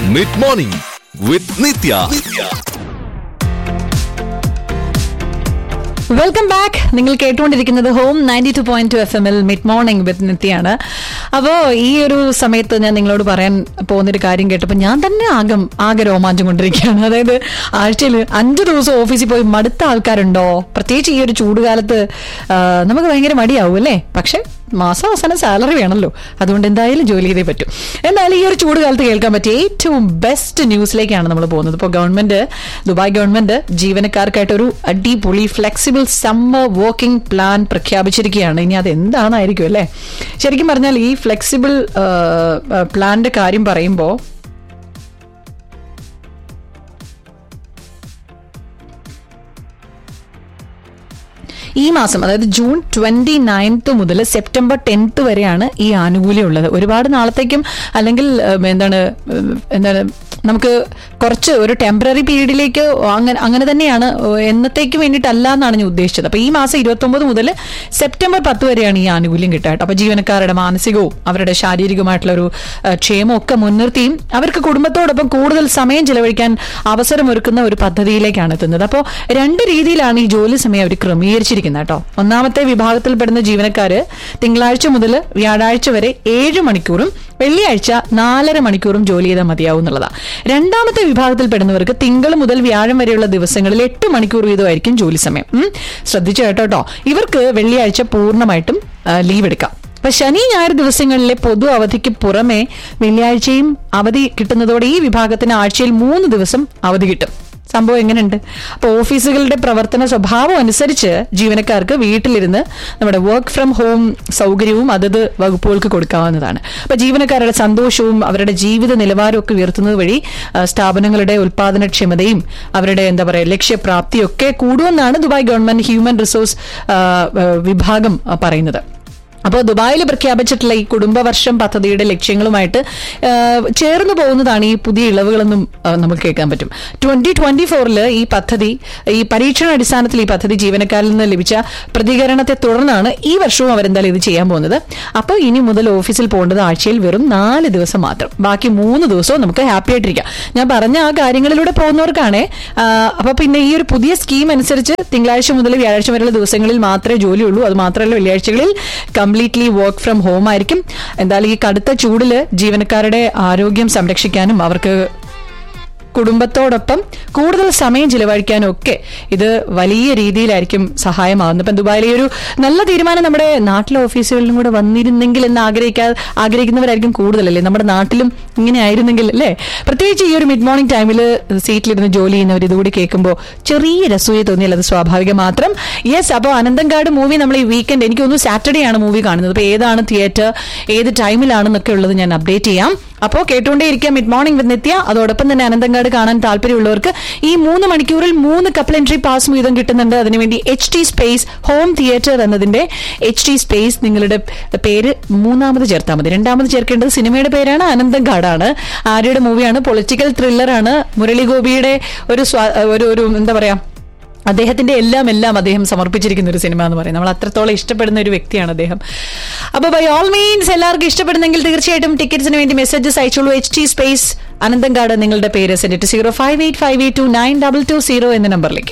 Mid morning with Nithya welcome back നിങ്ങൾ കേട്ടുകൊണ്ടിരിക്കുന്നത് home ninety two point two F എമ്മിൽ mid morning with നിത്യാണ് അപ്പോൾ ഈ ഒരു സമയത്ത് ഞാൻ നിങ്ങളോട് പറയാൻ പോകുന്നൊരു കാര്യം കേട്ടപ്പോൾ ഞാൻ തന്നെ ആകം ആകെ രോമാഞ്ചം കൊണ്ടിരിക്കുകയാണ് അതായത് ആഴ്ചയിൽ അഞ്ച് ദിവസം ഓഫീസിൽ പോയി മടുത്ത ആൾക്കാരുണ്ടോ പ്രത്യേകിച്ച് ഈ ഒരു ചൂടുകാലത്ത് ആ, നമുക്ക് ഭയങ്കര മടിയാവും അല്ലേ പക്ഷെ മാസം അവസാനം സാലറി വേണമല്ലോ അതുകൊണ്ട് എന്തായാലും ജോലി ചെയ്തേ പറ്റും എന്നാലും ഈ ഒരു ചൂട് കാലത്ത് കേൾക്കാൻ പറ്റിയ ഏറ്റവും ബെസ്റ്റ് ന്യൂസിലേക്കാണ് നമ്മൾ പോകുന്നത് ഇപ്പോൾ ഗവൺമെന്റ് ദുബായ് ഗവൺമെന്റ് ജീവനക്കാർക്കായിട്ട് ഒരു അടിപൊളി ഫ്ലെക്സിബിൾ സമ്മർ വർക്കിംഗ് പ്ലാൻ പ്രഖ്യാപിച്ചിരിക്കുകയാണ് ഇനി അത് എന്താണെന്നായിരിക്കും അല്ലേ ശരിക്കും പറഞ്ഞാൽ ഈ ഫ്ലെക്സിബിൾ പ്ലാന്റെ കാര്യം പറയുമ്പോൾ ഈ മാസം അതായത് ജൂൺ ട്വന്റി നയൻത്ത് മുതൽ സെപ്റ്റംബർ ടെൻത്ത് വരെയാണ് ഈ ആനുകൂല്യം ഉള്ളത് ഒരുപാട് നാളത്തേക്കും അല്ലെങ്കിൽ ഉം, എന്താണ് ഉം, എന്താണ് നമുക്ക് കുറച്ച് ഒരു ടെമ്പററി പീരീഡിലേക്ക് അങ്ങനെ അങ്ങനെ തന്നെയാണ് എന്നത്തേക്ക് വേണ്ടിയിട്ടല്ല എന്നാണ് ഞാൻ ഉദ്ദേശിച്ചത് അപ്പൊ ഈ മാസം ഇരുപത്തൊമ്പത് മുതൽ സെപ്റ്റംബർ പത്ത് വരെയാണ് ഈ ആനുകൂല്യം കിട്ടുക കേട്ടോ അപ്പൊ ജീവനക്കാരുടെ മാനസികവും അവരുടെ ശാരീരികമായിട്ടുള്ള ഒരു ഏഹ്, ക്ഷേമവും ഒക്കെ മുൻനിർത്തിയും അവർക്ക് കുടുംബത്തോടൊപ്പം കൂടുതൽ സമയം ചെലവഴിക്കാൻ അവസരമൊരുക്കുന്ന ഒരു പദ്ധതിയിലേക്കാണ് എത്തുന്നത് അപ്പോൾ രണ്ട് രീതിയിലാണ് ഈ ജോലി സമയം അവർ ക്രമീകരിച്ചിരിക്കുന്നത് കേട്ടോ ഒന്നാമത്തെ വിഭാഗത്തിൽപ്പെടുന്ന ജീവനക്കാര് തിങ്കളാഴ്ച മുതൽ വ്യാഴാഴ്ച വരെ ഏഴ് മണിക്കൂറും വെള്ളിയാഴ്ച നാലര മണിക്കൂറും ജോലി ചെയ്താൽ മതിയാവും എന്നുള്ളതാണ് രണ്ടാമത്തെ വിഭാഗത്തിൽപ്പെടുന്നവർക്ക് തിങ്കൾ മുതൽ വ്യാഴം വരെയുള്ള ദിവസങ്ങളിൽ എട്ട് മണിക്കൂർ വീതമായിരിക്കും ജോലി സമയം ഉം. ശ്രദ്ധിച്ചു കേട്ടോ കേട്ടോ ഇവർക്ക് വെള്ളിയാഴ്ച പൂർണ്ണമായിട്ടും ലീവ് എടുക്കാം അപ്പൊ ശനി ഞായർ ദിവസങ്ങളിലെ പൊതു അവധിക്ക് പുറമെ വെള്ളിയാഴ്ചയും അവധി കിട്ടുന്നതോടെ ഈ വിഭാഗത്തിന് ആഴ്ചയിൽ മൂന്ന് ദിവസം അവധി കിട്ടും സംഭവം എങ്ങനെയുണ്ട് അപ്പോൾ ഓഫീസുകളുടെ പ്രവർത്തന സ്വഭാവം അനുസരിച്ച് ജീവനക്കാർക്ക് വീട്ടിലിരുന്ന് നമ്മുടെ വർക്ക് ഫ്രം ഹോം സൗകര്യവും അതത് വകുപ്പുകൾക്ക് കൊടുക്കാവുന്നതാണ് അപ്പൊ ജീവനക്കാരുടെ സന്തോഷവും അവരുടെ ജീവിത നിലവാരവും ഒക്കെ ഉയർത്തുന്നത് വഴി ആ, സ്ഥാപനങ്ങളുടെ ഉൽപാദനക്ഷമതയും അവരുടെ എന്താ പറയുക ലക്ഷ്യപ്രാപ്തിയും ഒക്കെ കൂടുമെന്നാണ് ദുബായ് ഗവൺമെന്റ് ഹ്യൂമൻ റിസോഴ്സ് ആ, ആ, വിഭാഗം ആ, പറയുന്നത് അപ്പോൾ ദുബായിൽ പ്രഖ്യാപിച്ചിട്ടുള്ള ഈ കുടുംബവർഷം പദ്ധതിയുടെ ലക്ഷ്യങ്ങളുമായിട്ട് ആ, ചേർന്ന് പോകുന്നതാണ് ഈ പുതിയ ഇളവുകളെന്നും ആ, നമുക്ക് കേൾക്കാൻ പറ്റും ട്വന്റി ട്വന്റി ഫോറിൽ ഈ പദ്ധതി ഈ പരീക്ഷണ അടിസ്ഥാനത്തിൽ ഈ പദ്ധതി ജീവനക്കാരിൽ നിന്ന് ലഭിച്ച പ്രതികരണത്തെ തുടർന്നാണ് ഈ വർഷവും അവരെന്തായാലും ഇത് ചെയ്യാൻ പോകുന്നത് അപ്പോൾ ഇനി മുതൽ ഓഫീസിൽ പോകേണ്ടത് ആഴ്ചയിൽ വെറും നാല് ദിവസം മാത്രം ബാക്കി മൂന്ന് ദിവസവും നമുക്ക് ഹാപ്പി ആയിട്ടിരിക്കാം ഞാൻ പറഞ്ഞ ആ കാര്യങ്ങളിലൂടെ പോകുന്നവർക്കാണേ ആ, അപ്പൊ പിന്നെ ഈ ഒരു പുതിയ സ്കീം അനുസരിച്ച് തിങ്കളാഴ്ച മുതൽ വ്യാഴാഴ്ച വരെയുള്ള ദിവസങ്ങളിൽ മാത്രമേ ജോലിയുള്ളൂ അത് മാത്രമല്ല വെള്ളിയാഴ്ചകളിൽ കംപ്ലീറ്റ്ലി വർക്ക് ഫ്രം ഹോം ആയിരിക്കും എന്തായാലും ഈ കടുത്ത ചൂടില് ജീവനക്കാരുടെ ആരോഗ്യം സംരക്ഷിക്കാനും അവർക്ക് കുടുംബത്തോടൊപ്പം കൂടുതൽ സമയം ചിലവഴിക്കാനും ഒക്കെ ഇത് വലിയ രീതിയിലായിരിക്കും സഹായമാകുന്നത് ഇപ്പം ദുബായിലെ ഈ ഒരു നല്ല തീരുമാനം നമ്മുടെ നാട്ടിലെ ഓഫീസുകളിലും കൂടെ വന്നിരുന്നെങ്കിൽ എന്ന് ആഗ്രഹിക്കാ ആഗ്രഹിക്കുന്നവരായിരിക്കും കൂടുതലല്ലേ നമ്മുടെ നാട്ടിലും ഇങ്ങനെ ആയിരുന്നെങ്കിൽ അല്ലേ പ്രത്യേകിച്ച് ഈ ഒരു മിഡ് മോർണിംഗ് ടൈമിൽ സീറ്റിലിരുന്ന് ജോലി ചെയ്യുന്നവർ ഇതുകൂടി കേൾക്കുമ്പോൾ ചെറിയ രസൂയ തോന്നിയാൽ അത് സ്വാഭാവികം മാത്രം യെസ് അപ്പോൾ അനന്തങ്കാട് മൂവി നമ്മൾ ഈ വീക്കെൻഡ് എനിക്ക് തോന്നുന്നു സാറ്റർഡേ ആണ് മൂവി കാണുന്നത് അപ്പോൾ ഏതാണ് തിയേറ്റർ ഏത് ടൈമിലാണെന്നൊക്കെ ഉള്ളത് ഞാൻ അപ്ഡേറ്റ് ചെയ്യാം അപ്പോൾ കേട്ടുകൊണ്ടേയിരിക്കാം മിഡ് മോർണിംഗ് വിത്ത് നിത്യ അതോടൊപ്പം തന്നെ അനന്തങ്കാട് കാണാൻ താല്പര്യമുള്ളവർക്ക് ഈ മൂന്ന് മണിക്കൂറിൽ മൂന്ന് കപ്പിൾ എൻട്രി പാസ് വീതം കിട്ടുന്നുണ്ട് അതിനുവേണ്ടി H T space home theatre എന്നതിന്റെ എച്ച് ടി സ്പേസ് നിങ്ങളുടെ പേര് മൂന്നാമത് ചേർത്താൽ മതി രണ്ടാമത് ചേർക്കേണ്ടത് സിനിമയുടെ പേരാണ് അനന്തങ്കാടാണ് ആര്യയുടെ മൂവിയാണ് പൊളിറ്റിക്കൽ ത്രില്ലറാണ് മുരളി ഗോപിയുടെ ഒരു സ്വാ- ഒരു ഒരു എന്താ പറയാ അദ്ദേഹത്തിന്റെ എല്ലാം എല്ലാം അദ്ദേഹം സമർപ്പിച്ചിരിക്കുന്ന ഒരു സിനിമ എന്ന് പറയും നമ്മൾ അത്രത്തോളം ഇഷ്ടപ്പെടുന്ന ഒരു വ്യക്തിയാണ് അദ്ദേഹം അപ്പൊ ബൈ ഓൾ മീൻസ് എല്ലാവർക്കും ഇഷ്ടപ്പെടുന്നെങ്കിൽ തീർച്ചയായിട്ടും ടിക്കറ്റ്സിന് വേണ്ടി മെസ്സേജസ് അയച്ചോളൂ എച്ച് ടി സ്പേസ് അനന്തങ്കാട് നിങ്ങളുടെ പേര് send to zero five eight five eight two nine double two zero എന്ന നമ്പറിലേക്ക്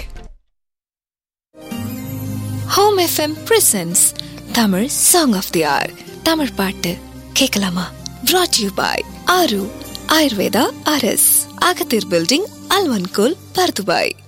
home FM presents Tamil song of the R Tamil பாட்டு கேட்கலாமா brought யூ பாய் ஆரு ஆயுர்வேதா அரஸ் அகத்தீர் பில்டிங் அல்வன்கோல் பர்துபாய்